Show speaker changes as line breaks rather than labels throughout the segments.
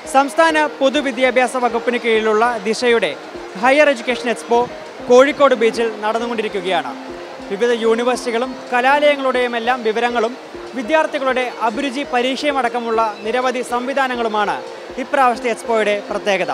സംസ്ഥാന പൊതുവിദ്യാഭ്യാസ വകുപ്പിന് കീഴിലുള്ള ദിശയുടെ ഹയർ എഡ്യൂക്കേഷൻ എക്സ്പോ കോഴിക്കോട് ബീച്ചിൽ നടന്നുകൊണ്ടിരിക്കുകയാണ് വിവിധ യൂണിവേഴ്സിറ്റികളും കലാലയങ്ങളുടെയും എല്ലാം വിവരങ്ങളും വിദ്യാർത്ഥികളുടെ അഭിരുചി പരീക്ഷയുമടക്കമുള്ള നിരവധി സംവിധാനങ്ങളുമാണ് ഇപ്രാവശ്യത്തെ എക്സ്പോയുടെ പ്രത്യേകത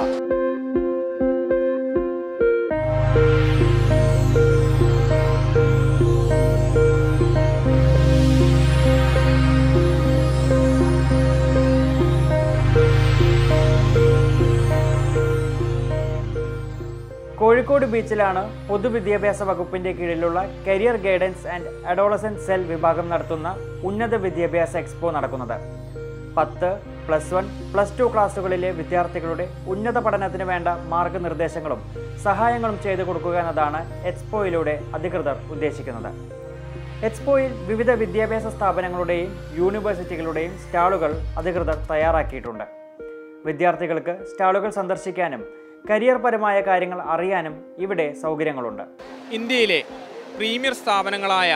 കോഴിക്കോട് ബീച്ചിലാണ് പൊതുവിദ്യാഭ്യാസ വകുപ്പിന്റെ കീഴിലുള്ള career guidance and adolescent cell വിഭാഗം നടത്തുന്ന ഉന്നത വിദ്യാഭ്യാസ എക്സ്പോ നടക്കുന്നത് പത്ത് പ്ലസ് വൺ പ്ലസ് ടു ക്ലാസ്സുകളിലെ വിദ്യാർത്ഥികളുടെ ഉന്നത പഠനത്തിന് വേണ്ട മാർഗനിർദ്ദേശങ്ങളും സഹായങ്ങളും ചെയ്തു കൊടുക്കുക എന്നതാണ് എക്സ്പോയിലൂടെ അധികൃതർ ഉദ്ദേശിക്കുന്നത് എക്സ്പോയിൽ വിവിധ വിദ്യാഭ്യാസ സ്ഥാപനങ്ങളുടെയും യൂണിവേഴ്സിറ്റികളുടെയും സ്റ്റാളുകൾ അധികൃതർ തയ്യാറാക്കിയിട്ടുണ്ട് വിദ്യാർത്ഥികൾക്ക് സ്റ്റാളുകൾ സന്ദർശിക്കാനും കരിയർ പരമായ കാര്യങ്ങൾ അറിയാനും ഇവിടെ സൗകര്യങ്ങളുണ്ട്
ഇന്ത്യയിലെ പ്രീമിയർ സ്ഥാപനങ്ങളായ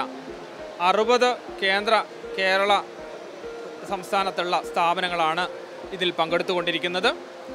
അറുപത് കേന്ദ്ര കേരള സംസ്ഥാനത്തുള്ള സ്ഥാപനങ്ങളാണ് ഇതിൽ പങ്കെടുത്തുകൊണ്ടിരിക്കുന്നത്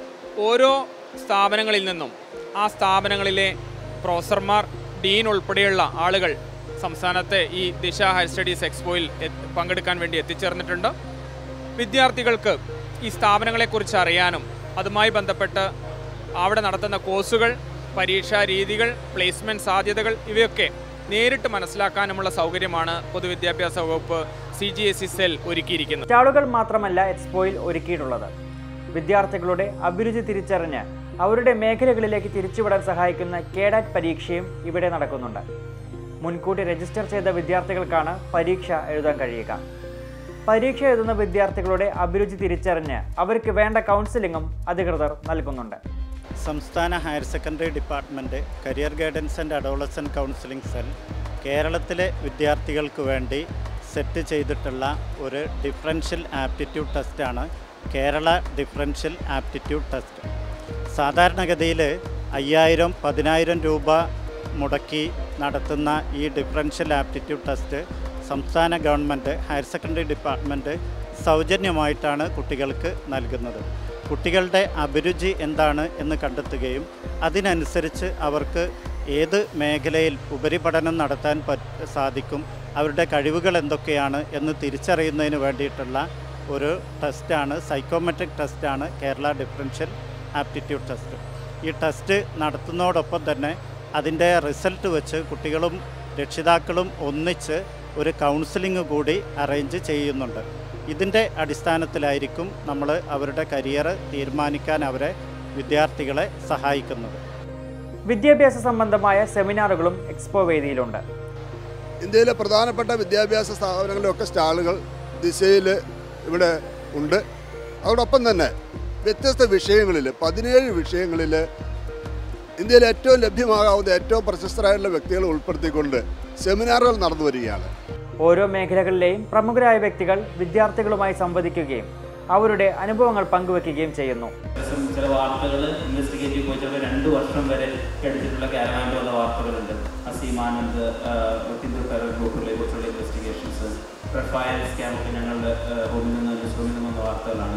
ഓരോ സ്ഥാപനങ്ങളിൽ നിന്നും ആ സ്ഥാപനങ്ങളിലെ പ്രൊഫസർമാർ ഡീൻ ഉൾപ്പെടെയുള്ള ആളുകൾ സംസ്ഥാനത്തെ ഈ ദിശ ഹയർ സ്റ്റഡീസ് എക്സ്പോയിൽ എത്ത് പങ്കെടുക്കാൻ വേണ്ടി എത്തിച്ചേർന്നിട്ടുണ്ട് വിദ്യാർത്ഥികൾക്ക് ഈ സ്ഥാപനങ്ങളെക്കുറിച്ച് അറിയാനും അതുമായി ബന്ധപ്പെട്ട് അവിടെ നടത്തുന്ന കോഴ്സുകൾ പരീക്ഷാ രീതികൾ പ്ലേസ്മെൻറ്റ് സാധ്യതകൾ ഇവയൊക്കെ നേരിട്ട് മനസ്സിലാക്കാനുമുള്ള സൗകര്യമാണ് പൊതുവിദ്യാഭ്യാസ വകുപ്പ് C G S E cell ഒരുക്കിയിരിക്കുന്നത്
സ്റ്റാളുകൾ മാത്രമല്ല എക്സ്പോയിൽ ഒരുക്കിയിട്ടുള്ളത് വിദ്യാർത്ഥികളുടെ അഭിരുചി തിരിച്ചറിഞ്ഞ് അവരുടെ മേഖലകളിലേക്ക് തിരിച്ചുവിടാൻ സഹായിക്കുന്ന കേഡാറ്റ് പരീക്ഷയും ഇവിടെ നടക്കുന്നുണ്ട് മുൻകൂട്ടി രജിസ്റ്റർ ചെയ്ത വിദ്യാർത്ഥികൾക്കാണ് പരീക്ഷ എഴുതാൻ കഴിയുക പരീക്ഷ എഴുതുന്ന വിദ്യാർത്ഥികളുടെ അഭിരുചി തിരിച്ചറിഞ്ഞ് അവർക്ക് വേണ്ട കൗൺസിലിങ്ങും അധികൃതർ നൽകുന്നുണ്ട്
സംസ്ഥാന higher secondary department career guidance and adolescent counselling cell കേരളത്തിലെ വിദ്യാർത്ഥികൾക്ക് വേണ്ടി സെറ്റ് ചെയ്തിട്ടുള്ള ഒരു ഡിഫറൻഷ്യൽ ആപ്റ്റിറ്റ്യൂഡ് ടെസ്റ്റാണ് കേരള ഡിഫറൻഷ്യൽ ആപ്റ്റിറ്റ്യൂഡ് ടെസ്റ്റ് സാധാരണഗതിയിൽ അയ്യായിരം പതിനായിരം രൂപ മുടക്കി നടത്തുന്ന ഈ ഡിഫറൻഷ്യൽ ആപ്റ്റിറ്റ്യൂഡ് ടെസ്റ്റ് സംസ്ഥാന ഗവൺമെൻറ് ഹയർ സെക്കൻഡറി ഡിപ്പാർട്ട്മെൻറ്റ് സൗജന്യമായിട്ടാണ് കുട്ടികൾക്ക് നൽകുന്നത് കുട്ടികളുടെ അഭിരുചി എന്താണ് എന്ന് കണ്ടെത്തുകയും അതിനനുസരിച്ച് അവർക്ക് ഏത് മേഖലയിൽ ഉപരിപഠനം നടത്താൻ പറ്റ സാധിക്കും അവരുടെ കഴിവുകൾ എന്തൊക്കെയാണ് എന്ന് തിരിച്ചറിയുന്നതിന് വേണ്ടിയിട്ടുള്ള ഒരു ടെസ്റ്റാണ് സൈക്കോമെട്രിക് ടെസ്റ്റാണ് കേരള ഡിഫറൻഷ്യൽ ആപ്റ്റിറ്റ്യൂഡ് ടെസ്റ്റ് ഈ ടെസ്റ്റ് നടത്തുന്നതോടൊപ്പം തന്നെ അതിൻ്റെ റിസൾട്ട് വെച്ച് കുട്ടികളും രക്ഷിതാക്കളും ഒന്നിച്ച് ഒരു കൗൺസിലിംഗ് കൂടി അറേഞ്ച് ചെയ്യുന്നുണ്ട് ഇതിൻ്റെ അടിസ്ഥാനത്തിലായിരിക്കും നമ്മൾ അവരുടെ കരിയർ തീരുമാനിക്കാൻ അവരെ വിദ്യാർത്ഥികളെ സഹായിക്കുന്നത്
വിദ്യാഭ്യാസ സംബന്ധമായ സെമിനാറുകളും എക്സ്പോ വേദിയിലുണ്ട്
ഇന്ത്യയിലെ പ്രധാനപ്പെട്ട വിദ്യാഭ്യാസ സ്ഥാപനങ്ങളിലൊക്കെ സ്റ്റാളുകൾ ദിശയിൽ ഇവിടെ ഉണ്ട് അതോടൊപ്പം തന്നെ വ്യത്യസ്ത വിഷയങ്ങളിൽ പതിനേഴ് വിഷയങ്ങളിൽ ഇന്ത്യയിൽ ഏറ്റവും ലഭ്യമാകാവുന്ന ഏറ്റവും പ്രശസ്തരായിട്ടുള്ള വ്യക്തികളെ ഉൾപ്പെടുത്തിക്കൊണ്ട് സെമിനാറുകൾ നടന്നു വരികയാണ്
ഓരോ മേഖലകളിലെയും പ്രമുഖരായ വ്യക്തികൾ വിദ്യാർത്ഥികളുമായി സംവദിക്കുകയും അവരുടെ അനുഭവങ്ങൾ പങ്കുവെക്കുകയും ചെയ്യുന്നു
ദിവസം ചില വാർത്തകൾ ഇൻവെസ്റ്റിഗേറ്റ് പോയി ചിലപ്പോൾ രണ്ട് വർഷം വരെ എടുത്തിട്ടുള്ള കാരവാനിൽ വന്ന വാർത്തകളുണ്ട് അസീമാനന്ദ് ഹിന്ദു ഫെറൽ ഗ്രൂപ്പുകളെ കുറിച്ചുള്ള ഇൻവെസ്റ്റിഗേഷൻസ് പ്രൊഫൈൽ സ്കാമൊക്കെ ഞങ്ങളുടെ റൂമിൽ നിന്ന് ന്യൂസ് റൂമിൽ നിന്ന് വന്ന വാർത്തകളാണ്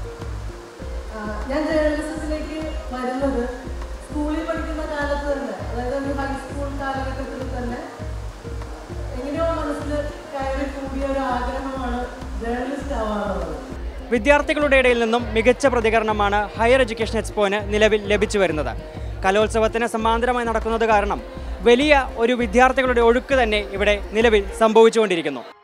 ആ, ഞാൻ ജേർണലിസത്തിലേക്ക് വരുന്നത് സ്കൂളിൽ പഠിക്കുന്ന കാലത്ത് തന്നെ അതായത് ഒരു ഹൈസ്കൂൾ കാലഘട്ടത്തിൽ തന്നെ എങ്ങനെയോ മനസ്സിൽ കയറി കൂടിയ ഒരു ആഗ്രഹമാണ് ജേർണലിസ്റ്റ് ആവാറുള്ളത്
വിദ്യാർത്ഥികളുടെ ഇടയിൽ നിന്നും മികച്ച പ്രതികരണമാണ് ഹയർ എഡ്യൂക്കേഷൻ എക്സ്പോന് നിലവിൽ ലഭിച്ചു വരുന്നത് കലോത്സവത്തിന് സമാന്തരമായി നടക്കുന്നത് കാരണം വലിയ ഒരു വിദ്യാർത്ഥികളുടെ ഒഴുക്ക് തന്നെ ഇവിടെ നിലവിൽ സംഭവിച്ചുകൊണ്ടിരിക്കുന്നു